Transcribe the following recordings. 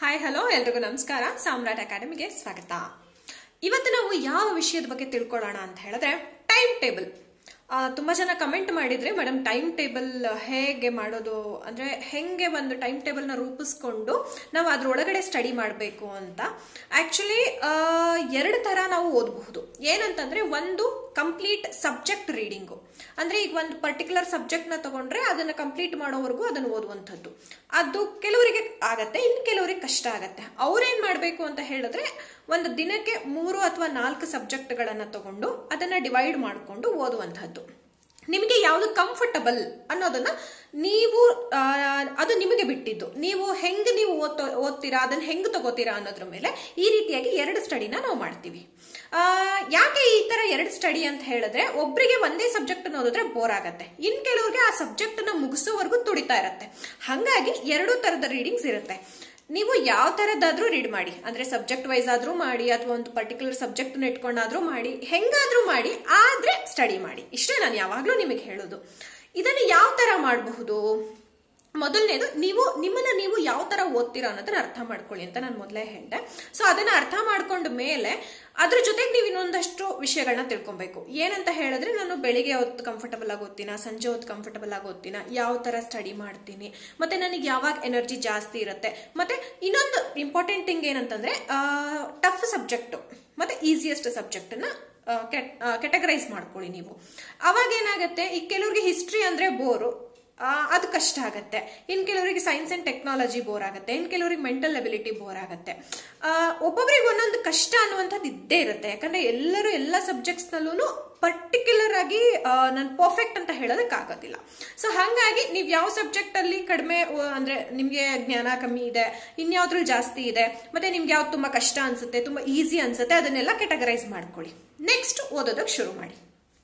hi hello ಎಲ್ರಿಗೂ ನಮಸ್ಕಾರ ಸಾಮ್ರಾಟ್ ಅಕಾಡೆಮಿಗೆ ಸ್ವಾಗತ ಇವತ್ತು ನಾವು ಯಾವ ವಿಷಯದ ಬಗ್ಗೆ ತಿಳ್ಕೊಳ್ಳೋಣ ಅಂತ ಹೇಳಿದ್ರೆ ಟೈಮ್ ಟೇಬಲ್ ತುಂಬಾ ಜನ ಕಮೆಂಟ್ ಮಾಡಿದ್ರೆ ಮೇಡಮ್ ಟೈಮ್ ಟೇಬಲ್ ಹೇಗೆ ಮಾಡೋದು ಅಂದ್ರೆ ಹೆಂಗೆ ಒಂದು ಟೈಮ್ ಟೇಬಲ್ನ ರೂಪಿಸ್ಕೊಂಡು ನಾವು ಅದ್ರೊಳಗಡೆ ಸ್ಟಡಿ ಮಾಡಬೇಕು ಅಂತ ಆಕ್ಚುಲಿ ಎರಡು ತರ ನಾವು ಓದಬಹುದು ಏನಂತಂದ್ರೆ ಒಂದು ಕಂಪ್ಲೀಟ್ ಸಬ್ಜೆಕ್ಟ್ ರೀಡಿಂಗು ಅಂದ್ರೆ ಈಗ ಒಂದು ಪರ್ಟಿಕ್ಯುಲರ್ ಸಬ್ಜೆಕ್ಟ್ ನ ತಗೊಂಡ್ರೆ ಅದನ್ನ ಕಂಪ್ಲೀಟ್ ಮಾಡೋವರೆಗೂ ಅದನ್ನು ಓದುವಂಥದ್ದು ಅದು ಕೆಲವರಿಗೆ ಆಗತ್ತೆ ಇನ್ನು ಕೆಲವರಿಗೆ ಕಷ್ಟ ಆಗತ್ತೆ ಅವ್ರೇನ್ ಮಾಡ್ಬೇಕು ಅಂತ ಹೇಳಿದ್ರೆ ಒಂದು ದಿನಕ್ಕೆ ಮೂರು ಅಥವಾ ನಾಲ್ಕು ಸಬ್ಜೆಕ್ಟ್ಗಳನ್ನ ತಗೊಂಡು ಅದನ್ನ ಡಿವೈಡ್ ಮಾಡಿಕೊಂಡು ಓದುವಂಥದ್ದು ನಿಮಗೆ ಯಾವುದು ಕಂಫರ್ಟಬಲ್ ಅನ್ನೋದನ್ನ ನೀವು ಆ, ಅದು ನಿಮಗೆ ಬಿಟ್ಟಿದ್ದು ನೀವು ಹೆಂಗ್ ನೀವು ಓದ್ತೋ ಓದ್ತೀರಾ ಅದನ್ನ ಹೆಂಗ್ ತಗೋತೀರಾ ಅನ್ನೋದ್ರ ಮೇಲೆ ಈ ರೀತಿಯಾಗಿ ಎರಡು ಸ್ಟಡಿನ ನಾವು ಮಾಡ್ತೀವಿ ಆ, ಯಾಕೆ ಈ ತರ ಎರಡು ಸ್ಟಡಿ ಅಂತ ಹೇಳಿದ್ರೆ ಒಬ್ಬರಿಗೆ ಒಂದೇ ಸಬ್ಜೆಕ್ಟ್ ಓದಿದ್ರೆ ಬೋರ್ ಆಗತ್ತೆ ಇನ್ ಕೆಲವ್ರಿಗೆ ಆ ಸಬ್ಜೆಕ್ಟ್ ನ ಮುಗಿಸೋವರೆಗೂ ತುಡಿತಾ ಇರತ್ತೆ ಹಾಗಾಗಿ ಎರಡು ತರದ ರೀಡಿಂಗ್ಸ್ ಇರುತ್ತೆ ನೀವು ಯಾವ ತರದಾದ್ರೂ ರೀಡ್ ಮಾಡಿ ಅಂದ್ರೆ ಸಬ್ಜೆಕ್ಟ್ ವೈಸ್ ಆದ್ರೂ ಮಾಡಿ ಅಥವಾ ಒಂದು ಪರ್ಟಿಕ್ಯುಲರ್ ಸಬ್ಜೆಕ್ಟ್ ಇಟ್ಕೊಂಡಾದ್ರೂ ಮಾಡಿ ಹೆಂಗಾದ್ರೂ ಮಾಡಿ ಆದ್ರೆ ಸ್ಟಡಿ ಮಾಡಿ ಇಷ್ಟೇ ನಾನು ಯಾವಾಗ್ಲೂ ನಿಮಗೆ ಹೇಳೋದು ಇದನ್ನು ಯಾವ ತರ ಮಾಡಬಹುದು ಮೊದಲನೇದು ನೀವು ನಿಮ್ಮನ್ನ ನೀವು ಯಾವ ತರ ಓದ್ತೀರಾ ಅನ್ನೋದನ್ನ ಅರ್ಥ ಮಾಡ್ಕೊಳ್ಳಿ ಅಂತ ನಾನು ಮೊದಲೇ ಹೇಳಿದೆ ಸೊ ಅದನ್ನ ಅರ್ಥ ಮಾಡ್ಕೊಂಡ ಮೇಲೆ ಅದ್ರ ಜೊತೆಗೆ ನೀವು ಇನ್ನೊಂದಷ್ಟು ವಿಷಯಗಳನ್ನ ತಿಳ್ಕೊಬೇಕು ಏನಂತ ಹೇಳಿದ್ರೆ ನಾನು ಬೆಳಿಗ್ಗೆ ಹೊತ್ತು ಕಂಫರ್ಟಬಲ್ ಆಗಿ ಓದ್ತೀನ ಸಂಜೆ ಹೊತ್ತು ಕಂಫರ್ಟಬಲ್ ಆಗಿ ಓದ್ತೀನ ಯಾವ ತರ ಸ್ಟಡಿ ಮಾಡ್ತೀನಿ ಮತ್ತೆ ನನಗೆ ಯಾವಾಗ ಎನರ್ಜಿ ಜಾಸ್ತಿ ಇರುತ್ತೆ ಮತ್ತೆ ಇನ್ನೊಂದು ಇಂಪಾರ್ಟೆಂಟ್ ಥಿಂಗ್ ಏನಂತಂದ್ರೆ ಟಫ್ ಸಬ್ಜೆಕ್ಟ್ ಮತ್ತೆ ಈಸಿಯೆಸ್ಟ್ ಸಬ್ಜೆಕ್ಟ್ನ ಕೆಟಗರೈಸ್ ಮಾಡ್ಕೊಳ್ಳಿ ನೀವು ಅವಾಗ ಏನಾಗುತ್ತೆ ಈ ಕೆಲವ್ರಿಗೆ ಹಿಸ್ಟ್ರಿ ಅಂದ್ರೆ ಬೋರು ಆ, ಅದು ಕಷ್ಟ ಆಗತ್ತೆ ಇನ್ ಕೆಲವರಿಗೆ ಸೈನ್ಸ್ ಅಂಡ್ ಟೆಕ್ನಾಲಜಿ ಬೋರ್ ಆಗುತ್ತೆ ಇನ್ ಕೆಲವರಿಗೆ ಮೆಂಟಲ್ ಅಬಿಲಿಟಿ ಬೋರ್ ಆಗುತ್ತೆ ಆ, ಒಬ್ಬೊಬ್ರಿಗೆ ಒಂದೊಂದು ಕಷ್ಟ ಅನ್ನುವಂಥದ್ದು ಇದ್ದೇ ಇರುತ್ತೆ ಯಾಕಂದ್ರೆ ಎಲ್ಲರೂ ಎಲ್ಲ ಸಬ್ಜೆಕ್ಟ್ಸ್ ನಲ್ಲೂ ಪರ್ಟಿಕ್ಯುಲರ್ ಆಗಿ ನಾನು ಪರ್ಫೆಕ್ಟ್ ಅಂತ ಹೇಳೋದಕ್ಕಾಗೋದಿಲ್ಲ ಸೊ ಹಾಗಾಗಿ ನೀವು ಯಾವ ಸಬ್ಜೆಕ್ಟ್ ಅಲ್ಲಿ ಕಡಿಮೆ ಓ- ಅಂದ್ರೆ ನಿಮ್ಗೆ ಜ್ಞಾನ ಕಮ್ಮಿ ಇದೆ ಇನ್ಯಾವ್ದ್ರಲ್ಲಿ ಜಾಸ್ತಿ ಇದೆ ಮತ್ತೆ ನಿಮ್ಗೆ ಯಾವ್ದು ತುಂಬಾ ಕಷ್ಟ ಅನ್ಸುತ್ತೆ ತುಂಬಾ ಈಸಿ ಅನ್ಸುತ್ತೆ ಅದನ್ನೆಲ್ಲ ಕೆಟಗರೈಸ್ ಮಾಡ್ಕೊಳ್ಳಿ ನೆಕ್ಸ್ಟ್ ಓದೋದಕ್ಕೆ ಶುರು ಮಾಡಿ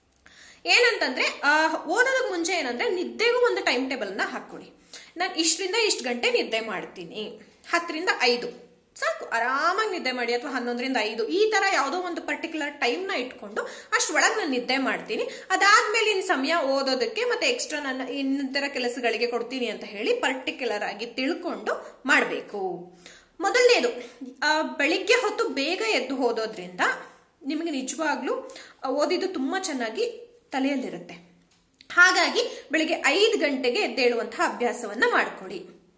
ಏನಂತಂದ್ರೆ ಆ, ಓದೋದಕ್ಕೆ ಮುಂಚೆ ಏನಂದ್ರೆ ನಿದ್ದೆಗೂ ಒಂದು ಟೈಮ್ ಟೇಬಲ್ ನ ಹಾಕೊಳ್ಳಿ ನಾನು ಇಷ್ಟರಿಂದ ಇಷ್ಟು ಗಂಟೆ ನಿದ್ದೆ ಮಾಡ್ತೀನಿ ಹತ್ತರಿಂದ ಐದು ಸಾಕು ಆರಾಮಾಗಿ ನಿದ್ದೆ ಮಾಡಿ ಅಥವಾ ಹನ್ನೊಂದರಿಂದ ಐದು ಈ ತರ ಯಾವುದೋ ಒಂದು ಪರ್ಟಿಕ್ಯುಲರ್ ಟೈಮ್ ನ ಇಟ್ಕೊಂಡು ಅಷ್ಟೊಳಗೆ ನಾನು ನಿದ್ದೆ ಮಾಡ್ತೀನಿ ಅದಾದ್ಮೇಲೆ ಇನ್ ಸಮಯ ಓದೋದಕ್ಕೆ ಮತ್ತೆ ಎಕ್ಸ್ಟ್ರಾ ನನ್ನ ಇನ್ನಿತರ ಕೆಲಸಗಳಿಗೆ ಕೊಡ್ತೀನಿ ಅಂತ ಹೇಳಿ ಪರ್ಟಿಕ್ಯುಲರ್ ಆಗಿ ತಿಳ್ಕೊಂಡು ಮಾಡಬೇಕು ಮೊದಲನೇದು ಆ, ಬೆಳಿಗ್ಗೆ ಹೊತ್ತು ಬೇಗ ಎದ್ದು ಓದೋದ್ರಿಂದ ನಿಮಗೆ ನಿಜವಾಗ್ಲೂ ಆ, ಓದಿದ್ದು ತುಂಬಾ ಚೆನ್ನಾಗಿ ತಲೆಯಲ್ಲಿರುತ್ತೆ ಹಾಗಾಗಿ ಬೆಳಿಗ್ಗೆ ಐದು ಗಂಟೆಗೆ ಎದ್ದೇಳುವಂತಹ ಅಭ್ಯಾಸವನ್ನ ಮಾಡ್ಕೊಳ್ಳಿ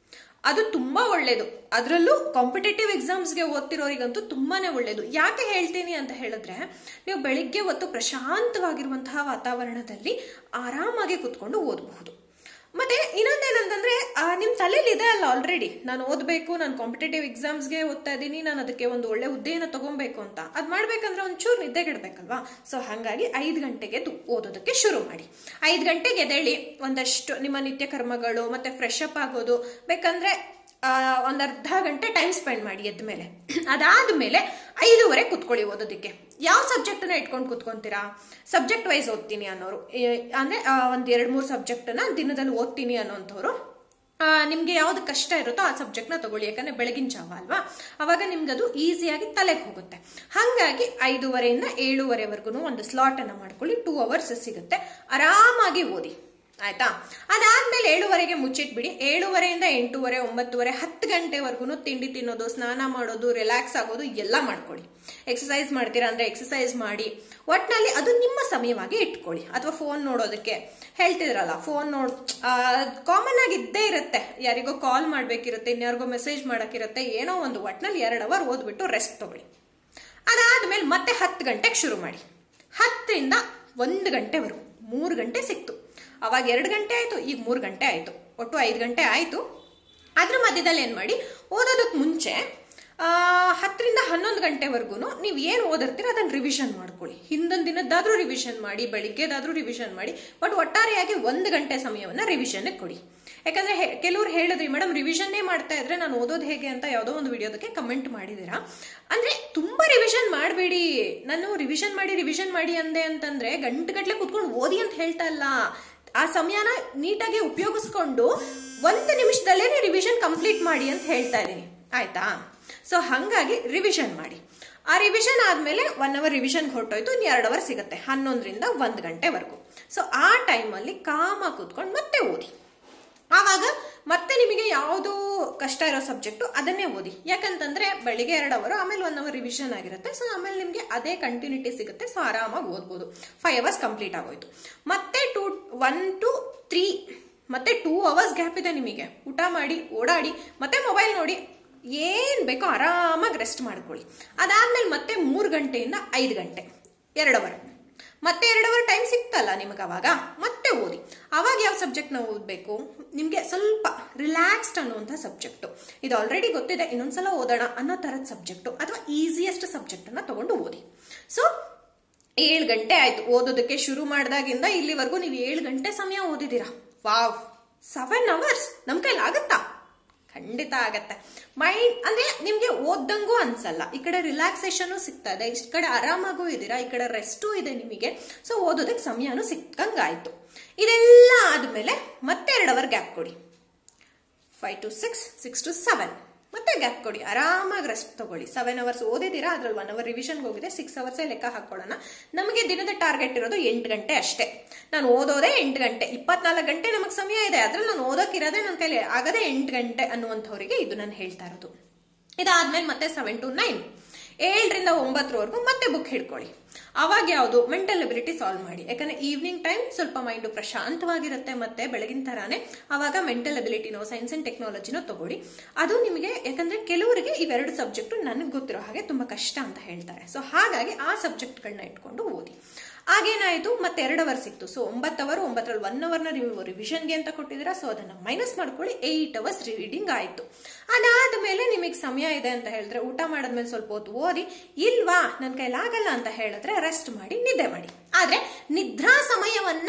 ಅದು ತುಂಬಾ ಒಳ್ಳೇದು ಅದರಲ್ಲೂ ಕಾಂಪಿಟೇಟಿವ್ ಎಕ್ಸಾಮ್ಸ್ಗೆ ಓದ್ತಿರೋರಿಗಂತೂ ತುಂಬಾನೇ ಒಳ್ಳೇದು ಯಾಕೆ ಹೇಳ್ತೀನಿ ಅಂತ ಹೇಳಿದ್ರೆ ನೀವು ಬೆಳಿಗ್ಗೆ ಹೊತ್ತು ಪ್ರಶಾಂತವಾಗಿರುವಂತಹ ವಾತಾವರಣದಲ್ಲಿ ಆರಾಮಾಗಿ ಕುತ್ಕೊಂಡು ಓದಬಹುದು ಮತ್ತೆ ಇನ್ನೊಂದೇನಂತಂದ್ರೆ ಆ, ನಿಮ್ ತಲೆಯಲ್ಲಿ ಇದೆ ಅಲ್ಲ ಆಲ್ರೆಡಿ ನಾನು ಓದ್ಬೇಕು ನಾನು ಕಾಂಪಿಟೇಟಿವ್ ಎಕ್ಸಾಮ್ಸ್ಗೆ ಓದ್ತಾ ಇದ್ದೀನಿ ನಾನು ಅದಕ್ಕೆ ಒಂದು ಒಳ್ಳೆ ಹುದ್ದೆಯನ್ನು ತಗೊಬೇಕು ಅಂತ ಅದ್ ಮಾಡ್ಬೇಕಂದ್ರೆ ಒಂಚೂರು ನಿದ್ದೆಗೆಡ್ಬೇಕಲ್ವಾ ಸೊ ಹಾಗಾಗಿ ಐದು ಗಂಟೆಗೆ ಎದ್ದು ಓದೋದಕ್ಕೆ ಶುರು ಮಾಡಿ ಐದು ಗಂಟೆಗೆ ಎದ್ದೇಳಿ ಒಂದಷ್ಟು ನಿಮ್ಮ ನಿತ್ಯ ಕರ್ಮಗಳು ಮತ್ತೆ ಫ್ರೆಶ್ ಅಪ್ ಆಗೋದು ಬೇಕಂದ್ರೆ ಆ, ಒಂದ್ ಅರ್ಧ ಗಂಟೆ ಟೈಮ್ ಸ್ಪೆಂಡ್ ಮಾಡಿ ಎದ್ದ ಮೇಲೆ ಅದಾದ್ಮೇಲೆ ಐದೂವರೆ ಕುತ್ಕೊಳ್ಳಿ ಓದೋದಕ್ಕೆ ಯಾವ ಸಬ್ಜೆಕ್ಟ್ ನ ಇಟ್ಕೊಂಡು ಕುತ್ಕೊಂತೀರಾ ಸಬ್ಜೆಕ್ಟ್ ವೈಸ್ ಓದ್ತೀನಿ ಅನ್ನೋರು ಏ- ಅಂದ್ರೆ ಆ, ಒಂದ್ ಎರಡ್ ಮೂರು ಸಬ್ಜೆಕ್ಟ್ ನ ದಿನದಲ್ಲಿ ಓದ್ತೀನಿ ಅನ್ನೋಂಥವ್ರು ಆ, ನಿಮ್ಗೆ ಯಾವ್ದು ಕಷ್ಟ ಇರುತ್ತೋ ಆ ಸಬ್ಜೆಕ್ಟ್ ನ ತಗೊಳ್ಳಿ ಯಾಕಂದ್ರೆ ಬೆಳಗಿನ ಜಾವ ಅಲ್ವಾ ಅವಾಗ ನಿಮ್ಗೆ ಅದು ಈಸಿಯಾಗಿ ತಲೆಗೆ ಹೋಗುತ್ತೆ ಹಾಗಾಗಿ ಐದೂವರೆಯಿಂದ ಏಳುವರೆವರೆಗೂ ಒಂದು ಸ್ಲಾಟ್ ಅನ್ನ ಮಾಡ್ಕೊಳ್ಳಿ ಟೂ ಅವರ್ಸ್ ಸಿಗುತ್ತೆ ಆರಾಮಾಗಿ ಓದಿ ಆಯ್ತಾ ಅದಾದ್ಮೇಲೆ ಏಳುವರೆಗೆ ಮುಚ್ಚಿಟ್ಬಿಡಿ ಏಳುವರೆಯಿಂದ ಎಂಟೂವರೆ ಒಂಬತ್ತುವರೆ ಹತ್ತು ಗಂಟೆವರೆಗೂ ತಿಂಡಿ ತಿನ್ನೋದು ಸ್ನಾನ ಮಾಡೋದು ರಿಲ್ಯಾಕ್ಸ್ ಆಗೋದು ಎಲ್ಲ ಮಾಡ್ಕೊಳ್ಳಿ ಎಕ್ಸಸೈಸ್ ಮಾಡ್ತೀರಾ ಅಂದ್ರೆ ಎಕ್ಸಸೈಸ್ ಮಾಡಿ ಒಟ್ನಲ್ಲಿ ಅದು ನಿಮ್ಮ ಸಮಯವಾಗಿ ಇಟ್ಕೊಳ್ಳಿ ಅಥವಾ ಫೋನ್ ನೋಡೋದಕ್ಕೆ ಹೇಳ್ತಿದ್ರಲ್ಲ ಫೋನ್ ನೋಡ್ ಕಾಮನ್ ಆಗಿ ಇದ್ದೇ ಇರುತ್ತೆ ಯಾರಿಗೋ ಕಾಲ್ ಮಾಡ್ಬೇಕಿರುತ್ತೆ ಇನ್ಯಾರಿಗೋ ಮೆಸೇಜ್ ಮಾಡಕ್ಕಿರುತ್ತೆ ಏನೋ ಒಂದು ಒಟ್ನಲ್ಲಿ ಎರಡು ಅವರ್ ಓದ್ಬಿಟ್ಟು ರೆಸ್ಟ್ ತಗೊಳ್ಳಿ ಅದಾದ್ಮೇಲೆ ಮತ್ತೆ ಹತ್ತು ಗಂಟೆಗೆ ಶುರು ಮಾಡಿ ಹತ್ತರಿಂದ ಒಂದು ಗಂಟೆವರೆಗೂ ಮೂರು ಗಂಟೆ ಸಿಕ್ತು ಅವಾಗ ಎರಡು ಗಂಟೆ ಆಯ್ತು ಈಗ ಮೂರು ಗಂಟೆ ಆಯ್ತು ಒಟ್ಟು ಐದು ಗಂಟೆ ಆಯ್ತು ಅದ್ರ ಮಧ್ಯದಲ್ಲಿ ಏನ್ ಮಾಡಿ ಓದೋದಕ್ಕೆ ಮುಂಚೆ ಆ, ಹತ್ತರಿಂದ ಹನ್ನೊಂದು ಗಂಟೆವರೆಗೂ ನೀವು ಏನು ಓದಿರ್ತೀರ ಅದನ್ನ ರಿವಿಷನ್ ಮಾಡ್ಕೊಳ್ಳಿ ಹಿಂದೊಂದು ದಿನದ್ದಾದ್ರೂ ರಿವಿಷನ್ ಮಾಡಿ ಬೆಳಿಗ್ಗೆದಾದ್ರೂ ರಿವಿಷನ್ ಮಾಡಿ ಬಟ್ ಒಟ್ಟಾರೆಯಾಗಿ ಒಂದು ಗಂಟೆ ಸಮಯವನ್ನ ರಿವಿಷನ್ ಕೊಡಿ ಯಾಕಂದ್ರೆ ಹೆ- ಕೆಲವ್ರು ಹೇಳಿದ್ರಿ ಮೇಡಮ್ ರಿವಿಷನ್ನೇ ಮಾಡ್ತಾ ಇದ್ರೆ ನಾನು ಓದೋದು ಹೇಗೆ ಅಂತ ಯಾವುದೋ ಒಂದು ವಿಡಿಯೋದಕ್ಕೆ ಕಮೆಂಟ್ ಮಾಡಿದೀರಾ ಅಂದ್ರೆ ತುಂಬಾ ರಿವಿಷನ್ ಮಾಡಬೇಡಿ ನಾನು ರಿವಿಷನ್ ಮಾಡಿ ರಿವಿಷನ್ ಮಾಡಿ ಅಂದೆ ಅಂತಂದ್ರೆ ಗಂಟೆಗಟ್ಲೆ ಕುತ್ಕೊಂಡು ಓದಿ ಅಂತ ಹೇಳ್ತಾ ಇಲ್ಲ ಆ ಸಮಯನ ನೀಟಾಗಿ ಉಪಯೋಗಿಸ್ಕೊಂಡು ಒಂದು ನಿಮಿಷದಲ್ಲೇ ರಿವಿಷನ್ ಕಂಪ್ಲೀಟ್ ಮಾಡಿ ಅಂತ ಹೇಳ್ತಾ ಇದ್ದೀನಿ ಆಯ್ತಾ ಸೊ ಹಂಗಾಗಿ ರಿವಿಷನ್ ಮಾಡಿ ಆ ರಿವಿಷನ್ ಆದ್ಮೇಲೆ ಒನ್ ಅವರ್ ರಿವಿಷನ್ ಹೊರಟೋಯ್ತು ಇನ್ನು ಎರಡು ಅವರ್ ಸಿಗುತ್ತೆ ಹನ್ನೊಂದರಿಂದ ಒಂದು ಗಂಟೆವರೆಗೂ ಸೊ ಆ ಟೈಮಲ್ಲಿ ಕಾಮ ಕೂತ್ಕೊಂಡು ಮತ್ತೆ ಓದಿ ಆವಾಗ ಮತ್ತೆ ನಿಮಗೆ ಯಾವುದು ಕಷ್ಟ ಇರೋ ಸಬ್ಜೆಕ್ಟು ಅದನ್ನೇ ಓದಿ ಯಾಕಂತಂದ್ರೆ ಬೆಳಿಗ್ಗೆ ಎರಡು ಅವರ್ ಆಮೇಲೆ ಒನ್ ಅವರ್ ರಿವಿಷನ್ ಆಗಿರುತ್ತೆ ಸೊ ಆಮೇಲೆ ನಿಮಗೆ ಅದೇ ಕಂಟಿನ್ಯೂಟಿ ಸಿಗುತ್ತೆ ಸೊ ಆರಾಮಾಗಿ ಓದ್ಬೋದು ಫೈವ್ ಅವರ್ಸ್ ಕಂಪ್ಲೀಟ್ ಆಗೋಯ್ತು ಮತ್ತೆ ಟೂ ಒನ್ ಟು ತ್ರೀ ಮತ್ತೆ ಟೂ ಅವರ್ಸ್ ಗ್ಯಾಪ್ ಇದೆ ನಿಮಗೆ ಊಟ ಮಾಡಿ ಓಡಾಡಿ ಮತ್ತೆ ಮೊಬೈಲ್ ನೋಡಿ ಏನ್ ಬೇಕೋ ಆರಾಮಾಗಿ ರೆಸ್ಟ್ ಮಾಡ್ಕೊಳ್ಳಿ ಅದಾದ್ಮೇಲೆ ಮತ್ತೆ ಮೂರು ಗಂಟೆಯಿಂದ ಐದು ಗಂಟೆ ಎರಡು ಅವರ್ ಮತ್ತೆ ಎರಡು ಅವರ್ ಟೈಮ್ ಸಿಕ್ತಲ್ಲ ನಿಮಗೆ ಅವಾಗ ಮತ್ತೆ ಓದಿ ಅವಾಗ ಯಾವ ಸಬ್ಜೆಕ್ಟ್ನ ಓದಬೇಕು ನಿಮಗೆ ಸ್ವಲ್ಪ ರಿಲ್ಯಾಕ್ಸ್ಡ್ ಅನ್ನುವಂಥ ಸಬ್ಜೆಕ್ಟು ಇದು ಆಲ್ರೆಡಿ ಗೊತ್ತಿದೆ ಇನ್ನೊಂದ್ಸಲ ಓದೋಣ ಅನ್ನೋ ಥರದ ಸಬ್ಜೆಕ್ಟು ಅಥವಾ ಈಸಿಯೆಸ್ಟ್ ಸಬ್ಜೆಕ್ಟನ್ನು ತಗೊಂಡು ಓದಿ ಸೊ ಏಳು ಗಂಟೆ ಆಯ್ತು ಓದೋದಕ್ಕೆ ಶುರು ಮಾಡಿದಾಗಿಂದ ಇಲ್ಲಿವರೆಗೂ ನೀವು ಏಳು ಗಂಟೆ ಸಮಯ ಓದಿದ್ದೀರಾ ವಾವ್ ಸೆವೆನ್ ಅವರ್ಸ್ ನಮ್ಮ ಕೈಲಿ ಆಗುತ್ತಾ ಖಂಡಿತ ಆಗತ್ತೆ ಮೈಂಡ್ ಅಂದ್ರೆ ನಿಮ್ಗೆ ಓದ್ದಂಗೂ ಅನ್ಸಲ್ಲ ಈ ಕಡೆ ರಿಲ್ಯಾಕ್ಸೇಷನ್ ಸಿಗ್ತಾ ಇದೆ ಈ ಕಡೆ ಆರಾಮಾಗೂ ಇದ್ದೀರಾ ಈ ಕಡೆ ರೆಸ್ಟು ಇದೆ ನಿಮಗೆ ಸೊ ಓದೋದಕ್ಕೆ ಸಮಯನೂ ಸಿಕ್ಕಂಗಾಯ್ತು ಇದೆಲ್ಲ ಆದ್ಮೇಲೆ ಮತ್ತೆ ಎರಡು ಅವರ್ ಗ್ಯಾಪ್ ಕೊಡಿ five to six six to seven ಮತ್ತೆ ಗ್ಯಾಪ್ ಕೊಡಿ ಆರಾಮಾಗಿ ರೆಸ್ಟ್ ತಗೊಳ್ಳಿ ಸೆವೆನ್ ಅವರ್ಸ್ ಓದಿದ್ದೀರಾ ಅದ್ರಲ್ಲಿ ಒನ್ ಅವರ್ ರಿವಿಷನ್ಗೆ ಹೋಗಿದೆ ಸಿಕ್ಸ್ ಅವರ್ಸೇ ಲೆಕ್ಕ ಹಾಕೊಳ್ಳೋಣ ನಮಗೆ ದಿನದ ಟಾರ್ಗೆಟ್ ಇರೋದು ಎಂಟು ಗಂಟೆ ಅಷ್ಟೇ ನಾನು ಓದೋದೇ ಎಂಟು ಗಂಟೆ ಇಪ್ಪತ್ನಾಲ್ಕು ಗಂಟೆ ನಮಗೆ ಸಮಯ ಇದೆ ಅದ್ರಲ್ಲಿ ನಾನು ಓದೋಕ್ಕಿರೋದೇ ನನ್ನ ಕೈಲಿ ಆಗದೆ ಎಂಟು ಗಂಟೆ ಅನ್ನುವಂಥವ್ರಿಗೆ ಇದು ನಾನು ಹೇಳ್ತಾ ಇರೋದು ಇದಾದ್ಮೇಲೆ ಮತ್ತೆ ಸೆವೆನ್ ಟು ನೈನ್ ಏಳರಿಂದ ಒಂಬತ್ತರವರೆಗೂ ಮತ್ತೆ ಬುಕ್ ಹಿಡ್ಕೊಳ್ಳಿ ಅವಾಗ ಯಾವುದು ಮೆಂಟಲ್ ಎಬಿಲಿಟಿ ಸಾಲ್ವ್ ಮಾಡಿ ಯಾಕಂದ್ರೆ ಈವ್ನಿಂಗ್ ಟೈಮ್ ಸ್ವಲ್ಪ ಮೈಂಡು ಪ್ರಶಾಂತವಾಗಿರುತ್ತೆ ಮತ್ತೆ ಬೆಳಗಿನ ತರಾನೇ ಅವಾಗ ಮೆಂಟಲ್ ಎಬಿಲಿಟಿನೋ ಸೈನ್ಸ್ ಅಂಡ್ ಟೆಕ್ನಾಲಜಿನೋ ತಗೊಳ್ಳಿ ಅದು ನಿಮಗೆ ಯಾಕಂದ್ರೆ ಕೆಲವರಿಗೆ ಇವೆರಡು ಸಬ್ಜೆಕ್ಟು ನನಗೆ ಗೊತ್ತಿರೋ ಹಾಗೆ ತುಂಬಾ ಕಷ್ಟ ಅಂತ ಹೇಳ್ತಾರೆ ಸೊ ಹಾಗಾಗಿ ಆ ಸಬ್ಜೆಕ್ಟ್ಗಳನ್ನ ಇಟ್ಕೊಂಡು ಓದಿ ಆಗೇನಾಯಿತು ಮತ್ತೆ ಎರಡು ಅವರ್ ಸಿಕ್ತು ಸೊ ಒಂಬತ್ತು ಅವರ್ ಒಂಬತ್ತರಲ್ಲಿ ಒನ್ ಅವರ್ನ ನೀವು ರಿವಿಷನ್ಗೆ ಅಂತ ಕೊಟ್ಟಿದ್ದೀರಾ ಸೊ ಅದನ್ನು ಮೈನಸ್ ಮಾಡ್ಕೊಳ್ಳಿ ಏಯ್ಟ್ ಅವರ್ಸ್ ರೀಡಿಂಗ್ ಆಯಿತು ಅದಾದ್ಮೇಲೆ ನಿಮಗೆ ಸಮಯ ಇದೆ ಅಂತ ಹೇಳಿದ್ರೆ ಊಟ ಮಾಡಿದ್ಮೇಲೆ ಸ್ವಲ್ಪ ಹೊತ್ತು ಓದಿ ಇಲ್ವಾ ನನ್ನ ಕೈಲಾಗಲ್ಲ ಅಂತ ಹೇಳಿದ್ರೆ ರೆಸ್ಟ್ ಮಾಡಿ ನಿದ್ದೆ ಮಾಡಿ ಆದ್ರೆ ನಿದ್ರಾ ಸಮಯವನ್ನ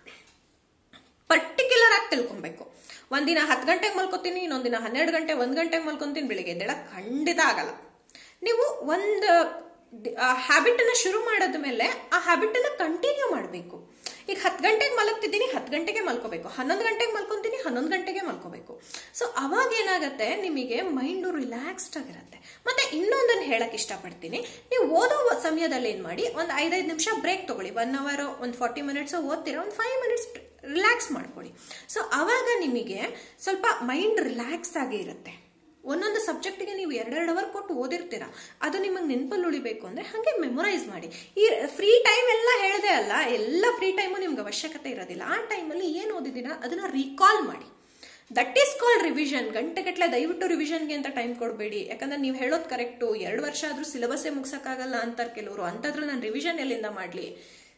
ಪರ್ಟಿಕ್ಯುಲರ್ ಆಗಿ ತಿಳ್ಕೊಬೇಕು ಒಂದಿನ ಹತ್ತು ಗಂಟೆಗೆ ಮಲ್ಕೋತೀನಿ ಇನ್ನೊಂದಿನ ಹನ್ನೆರಡು ಗಂಟೆ ಒಂದು ಗಂಟೆಗೆ ಮಲ್ಕೊಂತೀನಿ ಬೆಳಿಗ್ಗೆ ಎದ್ದೇಳಕ್ ಖಂಡಿತ ಆಗಲ್ಲ ನೀವು ಒಂದು ಹ್ಯಾಬಿಟನ್ನ ಶುರು ಮಾಡಿದ ಮೇಲೆ ಆ ಹ್ಯಾಬಿಟನ್ನ ಕಂಟಿನ್ಯೂ ಮಾಡಬೇಕು ಈಗ ಹತ್ತು ಗಂಟೆಗೆ ಮಲಗ್ತಿದ್ದೀನಿ ಹತ್ತು ಗಂಟೆಗೆ ಮಲ್ಕೋಬೇಕು ಹನ್ನೊಂದು ಗಂಟೆಗೆ ಮಲ್ಕೊಂತೀನಿ ಹನ್ನೊಂದು ಗಂಟೆಗೆ ಮಲ್ಕೋಬೇಕು ಸೊ ಅವಾಗ ಏನಾಗುತ್ತೆ ನಿಮಗೆ ಮೈಂಡು ರಿಲ್ಯಾಕ್ಸ್ಡ್ ಆಗಿರುತ್ತೆ ಮತ್ತೆ ಇನ್ನೊಂದನ್ನು ಹೇಳಕ್ ಇಷ್ಟಪಡ್ತೀನಿ ನೀವು ಓದೋ ಸಮಯದಲ್ಲಿ ಏನು ಮಾಡಿ ಒಂದು ಐದೈದು ನಿಮಿಷ ಬ್ರೇಕ್ ತಗೊಳ್ಳಿ ಒನ್ ಅವರ್ ಒಂದು ಫಾರ್ಟಿ ಮಿನಿಟ್ಸ್ ಓದ್ತೀರಾ ಒಂದು ಫೈವ್ ಮಿನಿಟ್ಸ್ ರಿಲ್ಯಾಕ್ಸ್ ಮಾಡ್ಕೊಳ್ಳಿ ಸೊ ಅವಾಗ ನಿಮಗೆ ಸ್ವಲ್ಪ ಮೈಂಡ್ ರಿಲ್ಯಾಕ್ಸ್ ಆಗಿ ಇರುತ್ತೆ ಒಂದೊಂದು ಸಬ್ಜೆಕ್ಟಿಗೆ ನೀವು ಎರಡೆರಡು ಅವರ್ ಕೊಟ್ಟು ಓದಿರ್ತೀರಾ ಅದು ನಿಮಗೆ ನೆನಪಲ್ಲಿ ಉಳಿಬೇಕು ಅಂದ್ರೆ ಹಾಗೆ ಮೆಮೊರೈಸ್ ಮಾಡಿ ಈ ಫ್ರೀ ಟೈಮ್ ಎಲ್ಲ ಹೇಳದೆ ಅಲ್ಲ ಎಲ್ಲ ಫ್ರೀ ಟೈಮು ನಿಮ್ಗೆ ಅವಶ್ಯಕತೆ ಇರೋದಿಲ್ಲ ಆ ಟೈಮಲ್ಲಿ ಏನು ಓದಿದ್ದೀರಾ ಅದನ್ನ ರೀಕಾಲ್ ಮಾಡಿ ದಟ್ ಈಸ್ ಕಾಲ್ಡ್ ರಿವಿಷನ್ ಗಂಟೆಗಟ್ಟಲೆ ದಯವಿಟ್ಟು ರಿವಿಷನ್ಗೆ ಅಂತ ಟೈಮ್ ಕೊಡಬೇಡಿ ಯಾಕಂದ್ರೆ ನೀವು ಹೇಳೋದು ಕರೆಕ್ಟು ಎರಡು ವರ್ಷ ಆದ್ರೂ ಸಿಲೆಬಸ್ಸೇ ಮುಗ್ಸಕ್ಕಾಗಲ್ಲ ಅಂತಾರೆ ಕೆಲವರು ಅಂಥದ್ರಲ್ಲಿ ನಾನು ರಿವಿಷನ್ ಎಲ್ಲಿಂದ ಮಾಡಲಿ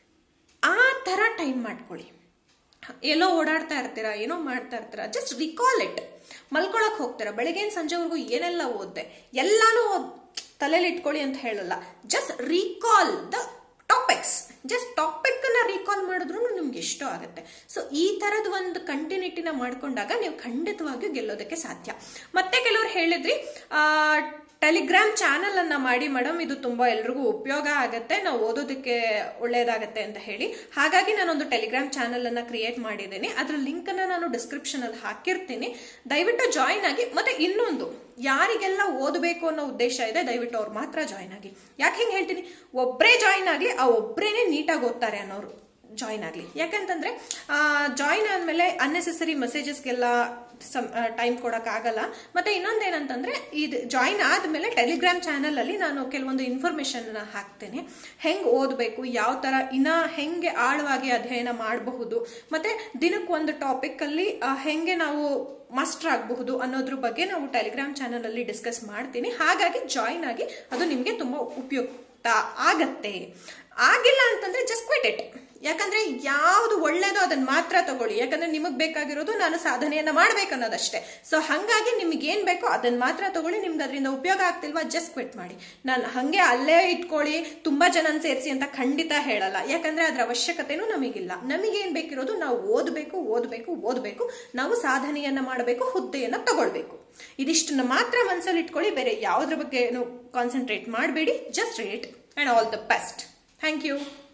ಆ ಥರ ಟೈಮ್ ಮಾಡ್ಕೊಳ್ಳಿ ಎಲ್ಲೋ ಓಡಾಡ್ತಾ ಇರ್ತೀರಾ ಏನೋ ಮಾಡ್ತಾ ಇರ್ತೀರಾ ಜಸ್ಟ್ ರಿಕಾಲ್ ಇಟ್ ಮಲ್ಕೊಳಕ್ ಹೋಗ್ತೀರಾ ಬೆಳಗ್ಗೆಯಿಂದ ಸಂಜೆವರೆಗೂ ಏನೆಲ್ಲ ಓದ್ದೆ ಎಲ್ಲಾನು ಓದ್ ತಲೆಯಲ್ಲಿ ಇಟ್ಕೊಳ್ಳಿ ಅಂತ ಹೇಳಲ್ಲ just recall the topics just topic ನ ರೀಕಾಲ್ ಮಾಡಿದ್ರು ನಿಮ್ಗೆ ಇಷ್ಟ ಆಗುತ್ತೆ ಸೊ ಈ ತರದ ಒಂದು ಕಂಟಿನ್ಯೂಟಿನ ಮಾಡ್ಕೊಂಡಾಗ ನೀವು ಖಂಡಿತವಾಗಿಯೂ ಗೆಲ್ಲೋದಕ್ಕೆ ಸಾಧ್ಯ ಮತ್ತೆ ಕೆಲವರು ಹೇಳಿದ್ರಿ ಆ ಟೆಲಿಗ್ರಾಮ್ ಚಾನಲ್ ಅನ್ನ ಮಾಡಿ ಮೇಡಮ್ ಇದು ತುಂಬಾ ಎಲ್ರಿಗೂ ಉಪಯೋಗ ಆಗುತ್ತೆ ನಾವು ಓದೋದಕ್ಕೆ ಒಳ್ಳೇದಾಗತ್ತೆ ಅಂತ ಹೇಳಿ ಹಾಗಾಗಿ ನಾನೊಂದು ಟೆಲಿಗ್ರಾಮ್ ಚಾನಲ್ ಅನ್ನ ಕ್ರಿಯೇಟ್ ಮಾಡಿದ್ದೀನಿ ಅದ್ರ ಲಿಂಕ್ ಅನ್ನ ನಾನು ಡಿಸ್ಕ್ರಿಪ್ಷನ್ ಅಲ್ಲಿ ಹಾಕಿರ್ತೀನಿ ದಯವಿಟ್ಟು ಜಾಯಿನ್ ಆಗಿ ಮತ್ತೆ ಇನ್ನೊಂದು ಯಾರಿಗೆಲ್ಲ ಓದಬೇಕು ಅನ್ನೋ ಉದ್ದೇಶ ಇದೆ ದಯವಿಟ್ಟು ಅವ್ರು ಮಾತ್ರ ಜಾಯಿನ್ ಆಗಿ ಯಾಕೆ ಹಿಂಗೆ ಹೇಳ್ತೀನಿ ಒಬ್ಬರೇ ಜಾಯಿನ್ ಆಗಲಿ ಆ ಒಬ್ಬರೇನೆ ನೀಟಾಗಿ ಓದ್ತಾರೆ ಅನ್ನೋರು ಜಾಯಿನ್ ಆಗಲಿ ಯಾಕಂತಂದ್ರೆ ಜಾಯಿನ್ ಆದಮೇಲೆ ಅನ್ನೆಸೆಸರಿ ಮೆಸೇಜಸ್ಗೆಲ್ಲ ಟೈಮ್ ಕೊಡೋಕ್ಕಾಗಲ್ಲ ಮತ್ತೆ ಇನ್ನೊಂದೇನಂತಂದ್ರೆ ಇದು ಜಾಯಿನ್ ಆದಮೇಲೆ ಟೆಲಿಗ್ರಾಮ್ ಚಾನಲಲ್ಲಿ ನಾನು ಕೆಲವೊಂದು ಇನ್ಫಾರ್ಮೇಶನ್ ಹಾಕ್ತೇನೆ ಹೆಂಗೆ ಓದಬೇಕು ಯಾವ ಥರ ಇನ್ನ ಹೆಂಗೆ ಆಳವಾಗಿ ಅಧ್ಯಯನ ಮಾಡಬಹುದು ಮತ್ತೆ ದಿನಕ್ಕೆ ಒಂದು ಟಾಪಿಕ್ಕಲ್ಲಿ ಹೆಂಗೆ ನಾವು ಮಾಸ್ಟರ್ ಆಗಬಹುದು ಅನ್ನೋದ್ರ ಬಗ್ಗೆ ನಾವು ಟೆಲಿಗ್ರಾಮ್ ಚಾನಲ್ ಅಲ್ಲಿ ಡಿಸ್ಕಸ್ ಮಾಡ್ತೀನಿ ಹಾಗಾಗಿ ಜಾಯಿನ್ ಆಗಿ ಅದು ನಿಮಗೆ ತುಂಬಾ ಉಪಯುಕ್ತ ಆಗತ್ತೆ ಆಗಿಲ್ಲ ಅಂತಂದ್ರೆ ಜಸ್ಟ್ ಕ್ವಿಟ್ ಇಟ್ ಯಾಕಂದ್ರೆ ಯಾವ್ದು ಒಳ್ಳೇದೋ ಅದನ್ನ ಮಾತ್ರ ತಗೊಳ್ಳಿ ಯಾಕಂದ್ರೆ ನಿಮಗ್ ಬೇಕಾಗಿರೋದು ನಾನು ಸಾಧನೆಯನ್ನ ಮಾಡ್ಬೇಕು ಅನ್ನೋದಷ್ಟೇ ಸೊ ಹಂಗಾಗಿ ನಿಮ್ಗೆ ಏನ್ ಬೇಕೋ ಅದನ್ನ ಮಾತ್ರ ತಗೊಳ್ಳಿ ನಿಮ್ಗೆ ಅದರಿಂದ ಉಪಯೋಗ ಆಗ್ತಿಲ್ವಾ ಜಸ್ಟ್ ಕ್ವಿಟ್ ಮಾಡಿ ನಾನು ಹಂಗೆ ಅಲ್ಲೇ ಇಟ್ಕೊಳ್ಳಿ ತುಂಬಾ ಜನನ್ ಸೇರಿಸಿ ಅಂತ ಖಂಡಿತ ಹೇಳಲ್ಲ ಯಾಕಂದ್ರೆ ಅದ್ರ ಅವಶ್ಯಕತೆನೂ ನಮಗಿಲ್ಲ ನಮಗೇನ್ ಬೇಕಿರೋದು ನಾವು ಓದಬೇಕು ಓದಬೇಕು ಓದಬೇಕು ನಾವು ಸಾಧನೆಯನ್ನ ಮಾಡಬೇಕು ಹುದ್ದೆಯನ್ನ ತಗೊಳ್ಬೇಕು ಇದಿಷ್ಟನ್ನ ಮಾತ್ರ ಮನಸ್ಸಲ್ಲಿ ಇಟ್ಕೊಳ್ಳಿ ಬೇರೆ ಯಾವುದ್ರ ಬಗ್ಗೆ ಕಾನ್ಸಂಟ್ರೇಟ್ ಮಾಡಬೇಡಿ just rate and all the best thank you